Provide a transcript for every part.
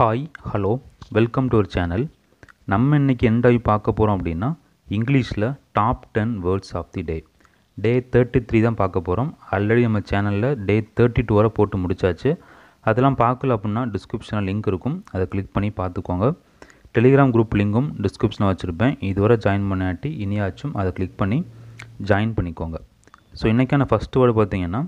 hi hello welcome to our channel நம்ம இன்னைக்கு எந்த டாபிக் பார்க்க போகிறோம் அப்படின்னா இங்கிலீஷில் top ten words of the day day thirty three தான் பார்க்க போகிறோம் ஆல்ரெடி நம்ம சேனலில் டே தேர்ட்டி டூ வரை போட்டு முடிச்சாச்சு அதெல்லாம் பார்க்கல அப்படின்னா டிஸ்கிரிப்ஷனில் லிங்க் இருக்கும் அதை கிளிக் பண்ணி பார்த்துக்கோங்க டெலிகிராம் குரூப் லிங்கும் டிஸ்கிரிப்ஷனில் வச்சுருப்பேன் இதுவரை ஜாயின் பண்ணாட்டி இனியாச்சும் அதை கிளிக் பண்ணி ஜாயின் பண்ணிக்கோங்க ஸோ இன்றைக்கான ஃபஸ்ட்டு வேர்டு பார்த்தீங்கன்னா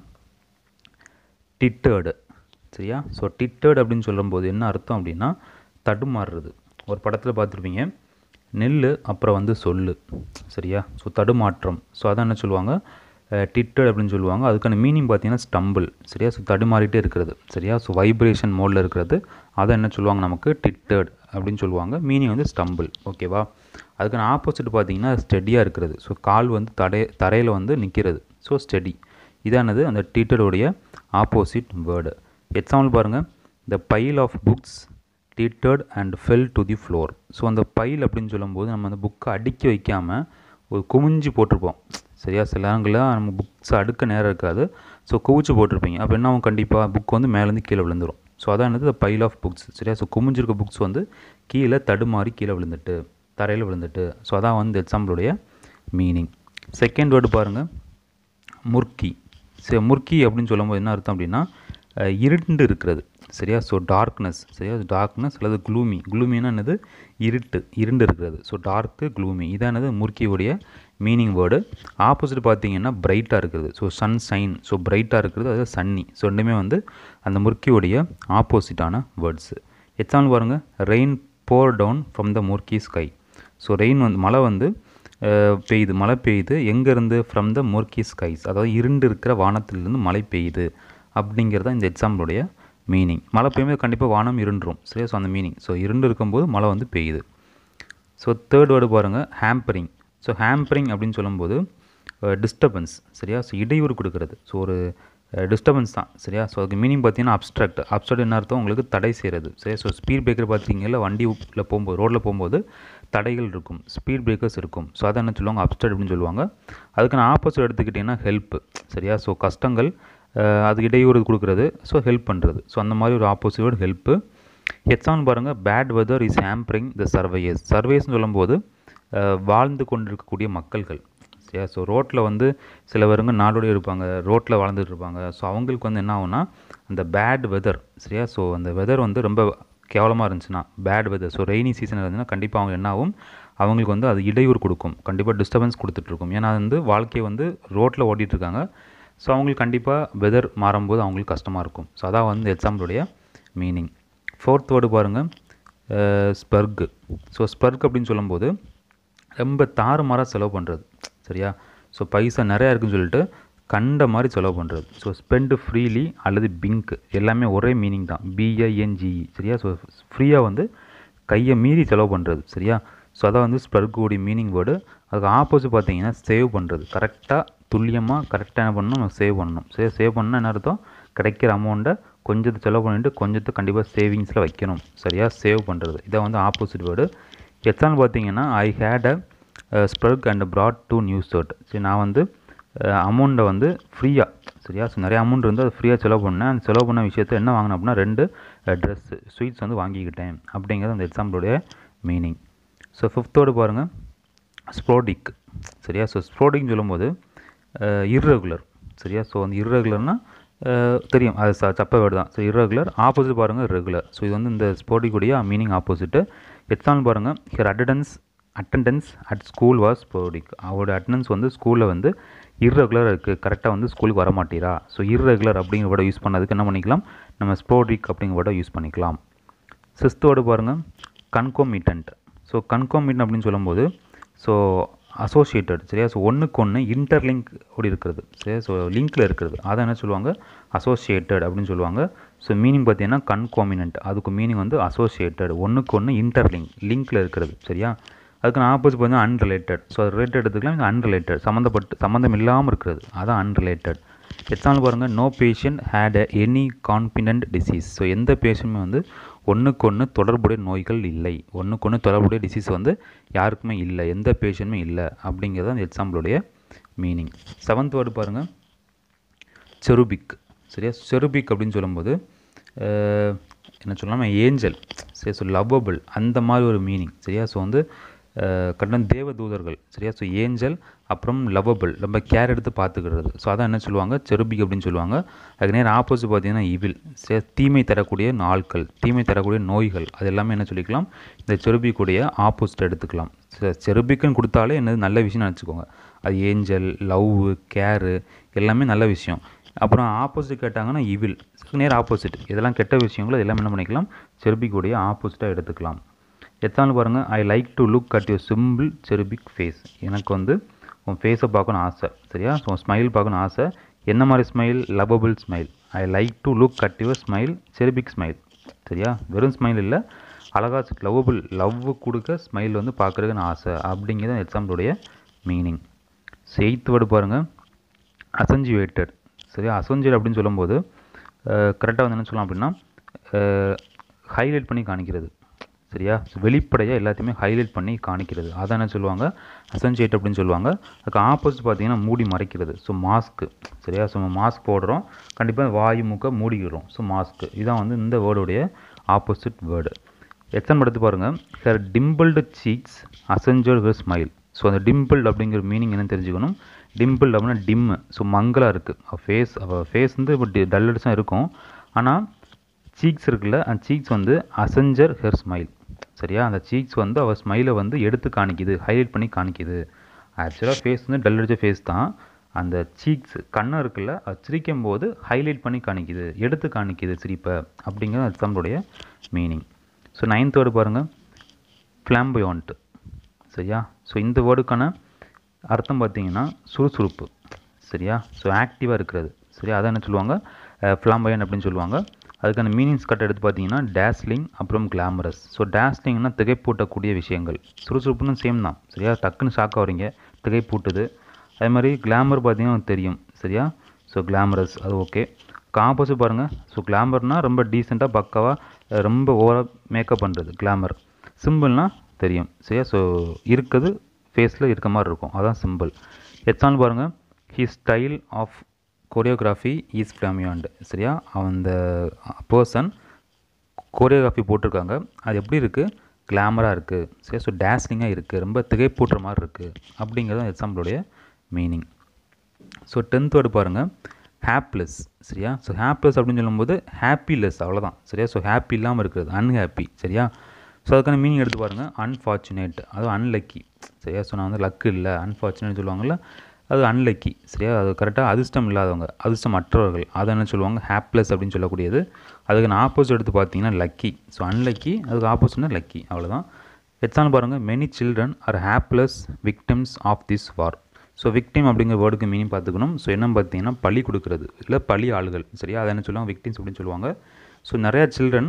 டிட்டர்டு சரியா ஸோ டிட்டர்டு அப்படின்னு சொல்லும்போது என்ன அர்த்தம் அப்படின்னா தடுமாறுறது ஒரு படத்தில் பார்த்துருப்பீங்க நெல் அப்புறம் வந்து சொல்லு சரியா ஸோ தடுமாற்றம் ஸோ அதான் என்ன சொல்லுவாங்க டிட்டர்ட் அப்படின்னு சொல்லுவாங்க அதுக்கான மீனிங் பார்த்தீங்கன்னா ஸ்டம்பிள் சரியா ஸோ தடுமாறிட்டே இருக்கிறது சரியா ஸோ வைப்ரேஷன் மோடில் இருக்கிறது அதை என்ன சொல்லுவாங்க நமக்கு டிட்டர்ட் அப்படின்னு சொல்லுவாங்க மீனிங் வந்து ஸ்டம்பிள் ஓகேவா அதுக்கான ஆப்போசிட் பார்த்தீங்கன்னா ஸ்டெடியாக இருக்கிறது ஸோ கால் வந்து தடை தரையில் வந்து நிற்கிறது ஸோ ஸ்டெடி இதானது அந்த டீட்டருடைய ஆப்போசிட் வேர்டு எக்ஸாம்பிள் பாருங்கள் the pile of books teetered and fell to the floor so அந்த பைல் அப்படின்னு சொல்லும்போது நம்ம அந்த புக்கை அடுக்கி வைக்காமல் ஒரு குமிஞ்சு போட்டிருப்போம் சரியா சில நேரங்களில் நம்ம புக்ஸ் அடுக்க நேரம் இருக்காது ஸோ குவிச்சு போட்டிருப்பீங்க அப்போ என்ன ஆகும் கண்டிப்பாக புக் வந்து மேலேருந்து கீழே விழுந்துடும் ஸோ அதான் என்னது பைல் ஆஃப் புக்ஸ் சரியா ஸோ குமிஞ்சிருக்க புக்ஸ் வந்து கீழே தடுமாறி கீழே விழுந்துட்டு தரையில் விழுந்துட்டு ஸோ அதான் வந்து எக்ஸாம்பிளுடைய மீனிங் செகண்ட் வேர்டு பாருங்கள் முர்க்கி சரி முர்க்கி அப்படின்னு சொல்லும்போது என்ன அர்த்தம் அப்படின்னா அஹ், இருண்டு இருக்கிறது சரியா ஸோ டார்க்னஸ் சரியா டார்க்னஸ் அல்லது க்ளூமி க்ளூமின்னா என்னது இருட்டு இருண்டு இருக்கிறது ஸோ டார்க்கு க்ளூமி இதானது முர்க்கியுடைய மீனிங் வேர்டு ஆப்போசிட் பார்த்தீங்கன்னா பிரைட்டாக இருக்கிறது ஸோ சன் சைன் ஸோ பிரைட்டாக இருக்கிறது அது சன்னி ஸோ ரெண்டுமே வந்து அந்த முர்க்கியுடைய ஆப்போசிட்டான வேர்ட்ஸு எக்ஸாம்பிள் பாருங்கள் rain pour down from the murky sky so rain வந்து மழை வந்து அஹ், பெய்யுது மழை பெய்யுது எங்கேருந்து ஃப்ரம் த மோர்க்கி ஸ்கைஸ் அதாவது இருண்டு இருக்கிற வானத்திலிருந்து மழை பெய்யுது அப்படிங்கிறது தான் இந்த எக்ஸாம்பிளுடைய மீனிங் மழை பெய்யும்போது கண்டிப்பாக வானம் இருண்டுரும் சரியா ஸோ அந்த மீனிங் ஸோ இருண்டு இருக்கும்போது மழை வந்து பெய்யுது ஸோ தேர்ட் வேர்டு பாருங்கள் ஹேம்பரிங் ஸோ ஹேம்பரிங் அப்படின்னு சொல்லும்போது டிஸ்டர்பன்ஸ் சரியா ஸோ இடையூறு கொடுக்கறது ஸோ ஒரு டிஸ்டர்பன்ஸ் தான் சரியா ஸோ அதுக்கு மீனிங் பார்த்தீங்கன்னா அப்ஸ்ட்ராக்ட் அப்ஸ்ட்ராக்ட் என்ன அர்த்தம் உங்களுக்கு தடை செய்கிறது சரியா ஸோ ஸ்பீட் பிரேக்கர் பார்த்தீங்கல்ல வண்டியில் போகும்போது ரோட்டில் போகும்போது தடைகள் இருக்கும் ஸ்பீட் பிரேக்கர்ஸ் இருக்கும் ஸோ அதை என்ன சொல்லுவாங்க அப்ஸ்ட்ராக்ட் அப்படின்னு சொல்லுவாங்க அதுக்கான ஆப்போசிட் எடுத்துக்கிட்டிங்கன்னா ஹெல்ப் சரியா ஸோ கஷ்டங்கள் அஹ், அது இடையூறு கொடுக்குறது ஸோ ஹெல்ப் பண்ணுறது ஸோ அந்த மாதிரி ஒரு ஆப்போசிட் வேர்டு ஹெல்ப்பு எக்ஸாம்பிள் பாருங்கள் bad weather is hampering the surveyors சர்வேஸ்னு சொல்லும்போது அஹ், வாழ்ந்து கொண்டிருக்கக்கூடிய மக்கள்கள் சரியா ஸோ ரோட்டில் வந்து சில பேருங்க நாடோடியாக இருப்பாங்க ரோட்டில் வாழ்ந்துட்டு இருப்பாங்க ஸோ அவங்களுக்கு வந்து என்ன ஆகும்னா அந்த பேட் வெதர் சரியா ஸோ அந்த வெதர் வந்து ரொம்ப கேவலமாக இருந்துச்சுன்னா bad weather so rainy season இருந்துச்சுன்னா கண்டிப்பாக அவங்க என்ன ஆகும் அவங்களுக்கு வந்து அது இடையூறு கொடுக்கும் கண்டிப்பாக டிஸ்டர்பன்ஸ் கொடுத்துட்ருக்கும் ஏன்னா அது வந்து வாழ்க்கையை வந்து ரோட்டில் ஓட்டிகிட்டு இருக்காங்க ஸோ அவங்களுக்கு கண்டிப்பாக வெதர் மாறும்போது அவங்களுக்கு கஷ்டமாக இருக்கும் ஸோ அதான் வந்து எக்ஸாம்பிளுடைய மீனிங் ஃபோர்த் வேர்டு பாருங்கள் ஸ்பர்க் ஸோ ஸ்பர்க் அப்படின்னு சொல்லும்போது ரொம்ப தாறுமாறாக செலவு பண்ணுறது சரியா ஸோ பைசா நிறையா இருக்குன்னு சொல்லிட்டு கண்ட மாதிரி செலவு பண்ணுறது ஸோ ஸ்பெண்டு ஃப்ரீலி அல்லது பிங்க் எல்லாமே ஒரே மீனிங் தான் பிஐஎன்ஜிஇ சரியா ஸோ ஃப்ரீயாக வந்து கையை மீறி செலவு பண்ணுறது சரியா ஸோ அதான் வந்து ஸ்பர்க்குடைய மீனிங் வேர்டு அதுக்கு ஆப்போசிட் பார்த்தீங்கன்னா சேவ் பண்ணுறது கரெக்டாக துல்லியமாக கரெக்டாக என்ன பண்ணணும் நம்ம சேவ் பண்ணணும் சே சேவ் பண்ணால் என்ன அர்த்தம் கிடைக்கிற அமௌண்ட்டை கொஞ்சத்தை செலவு பண்ணிட்டு கொஞ்சத்தை கண்டிப்பாக சேவிங்ஸில் வைக்கணும் சரியா சேவ் பண்ணுறது இதான் வந்து ஆப்போசிட் வேர்டு எத்தனை பார்த்தீங்கன்னா I had a splurge and bought two new shirts சரி நான் வந்து அமௌண்ட்டை வந்து ஃப்ரீயாக சரியா ஸோ நிறைய அமௌண்ட் இருந்து அது ஃப்ரீயாக செலவு பண்ணேன் அந்த செலவு பண்ண விஷயத்தை என்ன வாங்கினேன் அப்படின்னா ரெண்டு ட்ரெஸ்ஸு ஸ்வீட்ஸ் வந்து வாங்கிக்கிட்டேன் அப்படிங்கிறது அந்த எக்ஸாம்பிளுடைய மீனிங் ஸோ ஃபிஃப்த்தோடு பாருங்கள் ஸ்ப்ரோடிக் சரியா ஸோ ஸ்ப்ரோடிக்னு சொல்லும்போது இர்ரெகுலர் சரியா ஸோ அந்த இர்ரெகுலர்னால் தெரியும் அது ச சப்ப வேர்டு தான் ஸோ இர்ரெகுலர் ஆப்போசிட் பாருங்கள் ரெகுலர் ஸோ இது வந்து இந்த ஸ்போர்டிக்குடைய மீனிங் ஆப்போசிட்டு எக்ஸாம்பிள் பாருங்கள் her attendance attendance at school was sporadic அவரோட அட்டண்டன்ஸ் வந்து ஸ்கூலில் வந்து இர்ரெகுலர் இருக்குது கரெக்டாக வந்து ஸ்கூலுக்கு வர மாட்டீரா ஸோ இர்ரெகுலர் அப்படிங்கிற வேர்டை யூஸ் பண்ணதுக்கு என்ன பண்ணிக்கலாம் நம்ம ஸ்போர்டிக் அப்படிங்கிற வேர்டை யூஸ் பண்ணிக்கலாம் சிக்ஸ்த் வேர்டு பாருங்கள் கன்கோமிட்டன்ட் ஸோ கன்கோமிட்டன் அப்படின்னு சொல்லும்போது ஸோ அசோசியேட்டட் சரியா ஸோ ஒன்றுக்கு ஒன்று இன்டர்லிங்க் ஓடி இருக்கிறது சரியா ஸோ லிங்க்கில் இருக்கிறது அதை என்ன சொல்லுவாங்க அசோசியேட்டட் அப்படின்னு சொல்லுவாங்க ஸோ மீனிங் பார்த்தீங்கன்னா கன்கோமினன்ட் அதுக்கு மீனிங் வந்து அசோசியேட்டட் ஒன்றுக்கு ஒன்று இன்டர்லிங்க் லிங்க்கில் இருக்கிறது சரியா அதுக்கு நான் ஆப்போசிட் பார்த்தீங்கன்னா அன்ரிலேட்டட் ஸோ ரிலேட்டட் எடுத்துக்கலாம் இது அன்ரிலேட்டட் சம்மந்தப்பட்டு சம்மந்தம் இல்லாமல் இருக்கிறது அதான் அன்ரிலேட்டட் எக்ஸாம்பிள் பாருங்கள் no patient had a any confident disease so எந்த பேஷண்ட்டுமே வந்து ஒன்றுக்கு ஒன்று தொடர்புடைய நோய்கள் இல்லை ஒன்றுக்கு ஒன்று தொடர்புடைய டிசீஸ் வந்து யாருக்குமே இல்லை எந்த பேஷண்ட்டுமே இல்லை அப்படிங்கிறது அந்த எக்ஸாம்பிளுடைய மீனிங் செவன்த் வேர்டு பாருங்கள் செருபிக் சரியா செருபிக் அப்படின்னு சொல்லும்போது அஹ், என்ன சொல்லலாம் ஏஞ்சல் சரி ஸோ லவ்வபிள் அந்த மாதிரி ஒரு மீனிங் சரியா ஸோ வந்து கடன் தேவ தூதர்கள் சரியா ஸோ ஏஞ்சல் அப்புறம் லவ்வபிள் ரொம்ப கேர் எடுத்து பார்த்துக்கிறது ஸோ அதான் என்ன சொல்லுவாங்க செருபிக் அப்படின்னு சொல்லுவாங்க அதுக்கு நேரம் ஆப்போசிட் பார்த்தீங்கன்னா இவில் சரி தீமை தரக்கூடிய நாட்கள் தீமை தரக்கூடிய நோய்கள் அது எல்லாமே என்ன சொல்லிக்கலாம் இந்த செருபிக்குடைய ஆப்போசிட் எடுத்துக்கலாம் செருபிக்குன்னு கொடுத்தாலே என்னது நல்ல விஷயம் நினச்சிக்கோங்க அது ஏஞ்சல் லவ் கேரு எல்லாமே நல்ல விஷயம் அப்புறம் ஆப்போசிட் கேட்டாங்கன்னா இவில் நேர் ஆப்போசிட் இதெல்லாம் கெட்ட விஷயங்களோ இதெல்லாம் என்ன பண்ணிக்கலாம் செருபிக்குடைய ஆப்போசிட்டாக எடுத்துக்கலாம் எத்தாலும் பாருங்கள் I like to look at your simple cherubic face எனக்கு வந்து உன் ஃபேஸை பார்க்கணும் ஆசை சரியா ஸோ ஸ்மைல் பார்க்கணும் ஆசை என்ன மாதிரி smile lovable smile I like to look at your smile cherubic smile சரியா வெறும் ஸ்மைல் இல்லை அழகாக லவ்வபிள் லவ் கொடுக்க ஸ்மைல் வந்து பார்க்குறதுக்கு ஆசை அப்படிங்கிறது எக்ஸாம்பிளுடைய மீனிங் எயித்து வேர்டு பாருங்கள் அசஞ்சுவேட்டட் சரியா அசஞ்சுவேட் அப்படின்னு சொல்லும்போது கரெக்டாக வந்து என்ன சொல்லலாம் அப்படின்னா ஹைலைட் பண்ணி காணிக்கிறது சரியா வெளிப்படையாக எல்லாத்தையுமே ஹைலைட் பண்ணி காணிக்கிறது அதான் என்ன சொல்லுவாங்க அசன்சியேட் அப்படின்னு சொல்லுவாங்க அதுக்கு ஆப்போசிட் பார்த்தீங்கன்னா மூடி மறைக்கிறது ஸோ மாஸ்க்கு சரியா ஸோ மாஸ்க் போடுறோம் கண்டிப்பாக வாயு மூக்க மூடிக்கிறோம் ஸோ மாஸ்க்கு இதான் வந்து இந்த வேர்டுடைய ஆப்போசிட் வேர்டு எத்தனை எடுத்து பாருங்கள் ஹர் டிம்பிள்டு சீக்ஸ் அசஞ்சர் ஹர் ஸ்மைல் ஸோ அந்த டிம்பிள் அப்படிங்கிற மீனிங் என்னன்னு தெரிஞ்சுக்கணும் டிம்பிள் அப்படின்னா டிம்மு ஸோ மங்கலாக இருக்குது ஃபேஸ் அவள் ஃபேஸ் வந்து இப்போ டல்லடிஸாக இருக்கும் ஆனால் சீக்ஸ் இருக்குல்ல அந்த சீக்ஸ் வந்து அசஞ்சர் ஹெர் ஸ்மைல் சரியா அந்த சீக்ஸ் வந்து அவள் ஸ்மைலை வந்து எடுத்து காணிக்குது ஹைலைட் பண்ணி காணிக்குது ஆக்சுவலாக ஃபேஸ் வந்து டல் அடித்த ஃபேஸ் தான் அந்த சீக்ஸ் கண்ணம் இருக்குல்ல அது சிரிக்கும் போது ஹைலைட் பண்ணி காணிக்குது எடுத்து காணிக்குது சிரிப்பை அப்படிங்கிற எக்ஸாம்பிளுடைய மீனிங் ஸோ நைன்த் வேர்டு பாருங்கள் ஃப்ளாம்பயோன்ட்டு சரியா ஸோ இந்த வேர்டுக்கான அர்த்தம் பார்த்தீங்கன்னா சுறுசுறுப்பு சரியா ஸோ ஆக்டிவாக இருக்கிறது சரியா அதான் என்ன சொல்லுவாங்க ஃப்ளாம்பயன் அப்படின்னு சொல்லுவாங்க அதுக்கான மீனிங்ஸ் கட் எடுத்து பார்த்தீங்கன்னா டேஸ்லிங் அப்புறம் கிளாமரஸ் ஸோ டேஸ்லிங்னா திகைப்பூட்டக்கூடிய விஷயங்கள் சுறுசுறுப்புன்னு சேம் தான் சரியா டக்குன்னு ஷாக் ஆகிறீங்க திகைப்பூட்டுது அதே மாதிரி கிளாமர் பார்த்தீங்கன்னா தெரியும் சரியா ஸோ கிளாமரஸ் அது ஓகே ஆப்போசிட் பாருங்கள் ஸோ கிளாமர்னால் ரொம்ப டீசெண்டாக பக்காவாக ரொம்ப ஓவராக மேக்கப் பண்ணுறது கிளாமர் சிம்பிள்னால் தெரியும் சரியா ஸோ இருக்குது ஃபேஸில் இருக்க மாதிரி இருக்கும் அதான் சிம்பிள் எக்ஸாம்பிள் பாருங்கள் his style of choreography is flamboyant சரியா அந்த பர்சன் கோரியோகிராஃபி போட்டிருக்காங்க அது எப்படி இருக்குது கிளாமராக இருக்குது சரி ஸோ டேஸ்லிங்காக இருக்குது ரொம்ப திகைப்பூட்டுற மாதிரி இருக்குது அப்படிங்கிறது எக்ஸாம்பிளுடைய மீனிங் ஸோ டென்த் வேர்டு பாருங்கள் ஹாப்லெஸ் சரியா ஸோ ஹாப்லெஸ் அப்படின்னு சொல்லும்போது ஹாப்பிலெஸ் அவ்வளோதான் சரியா ஸோ ஹாப்பி இல்லாமல் இருக்கிறது அன்ஹாப்பி சரியா ஸோ அதுக்கான மீனிங் எடுத்து பாருங்கள் அன்ஃபார்ச்சுனேட் அதுவும் அன்லக்கி சரியா ஸோ நான் வந்து லக்கு இல்லை அன்ஃபார்ச்சுனேட் சொல்லுவாங்கள்ல அது அன்லக்கி சரியா அது கரெக்டாக அதிர்ஷ்டம் இல்லாதவங்க அதிர்ஷ்டம் அற்றவர்கள் அதை என்ன சொல்லுவாங்க ஹாப்லெஸ் அப்படின்னு சொல்லக்கூடியது அதுக்கு நான் ஆப்போசிட் எடுத்து பார்த்தீங்கன்னா லக்கி ஸோ அன்லக்கி அதுக்கு ஆப்போசிட்னா லக்கி அவ்வளோதான் எக்ஸாம்பிள் பாருங்கள் many children are hopeless victims of this war so victim அப்படிங்கிற வேர்டுக்கு மீனிங் பார்த்துக்கணும் ஸோ என்ன பார்த்தீங்கன்னா பழி கொடுக்குறது இல்லை பழி ஆளுகள் சரியா அதை என்ன சொல்லுவாங்க விக்டிம்ஸ் அப்படின்னு சொல்லுவாங்க ஸோ நிறையா சில்ட்ரன்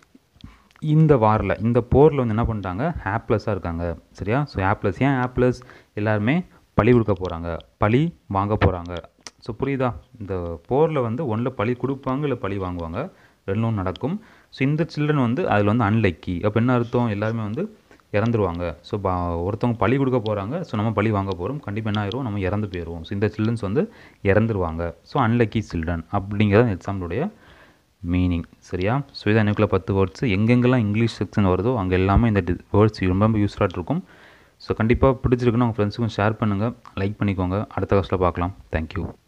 இந்த வாரில் இந்த போரில் வந்து என்ன பண்ணிட்டாங்க ஹாப்லெஸ்ஸாக இருக்காங்க சரியா ஸோ ஹாப்லெஸ் ஏன் ஹாப்லெஸ் எல்லாருமே பழி கொடுக்க போகிறாங்க பழி வாங்க போகிறாங்க ஸோ புரியுதா இந்த போரில் வந்து ஒன்றில் பழி கொடுப்பாங்க இல்லை பழி வாங்குவாங்க ரெண்டும் நடக்கும் ஸோ இந்த சில்ட்ரன் வந்து அதில் வந்து அன்லைக்கி அப்போ என்ன அர்த்தம் எல்லாருமே வந்து இறந்துருவாங்க ஸோ பா ஒருத்தவங்க பழி கொடுக்க போகிறாங்க ஸோ நம்ம பழி வாங்க போகிறோம் கண்டிப்பாக என்ன ஆயிரும் நம்ம இறந்து போயிடுவோம் ஸோ இந்த சில்ட்ரன்ஸ் வந்து இறந்துருவாங்க ஸோ அன்லக்கி சில்ட்ரன் அப்படிங்கிறது எக்ஸாம்பிளுடைய மீனிங் சரியா ஸோ இதான் எனக்குள்ள பத்து வேர்ட்ஸ் எங்கெங்கெல்லாம் இங்கிலீஷ் செக்ஷன் வருதோ அங்கே எல்லாமே இந்த வேர்ட்ஸ் ரொம்ப ரொம்ப யூஸ்ஃபுல்லாக இருக்கும் ஸோ கண்டிப்பாக பிடிச்சிருக்குன்னு உங்கள் ஃப்ரெண்ட்ஸுக்கும் ஷேர் பண்ணுங்கள் லைக் பண்ணிக்கோங்க அடுத்த கிளாஸில் பார்க்கலாம் தேங்க்யூ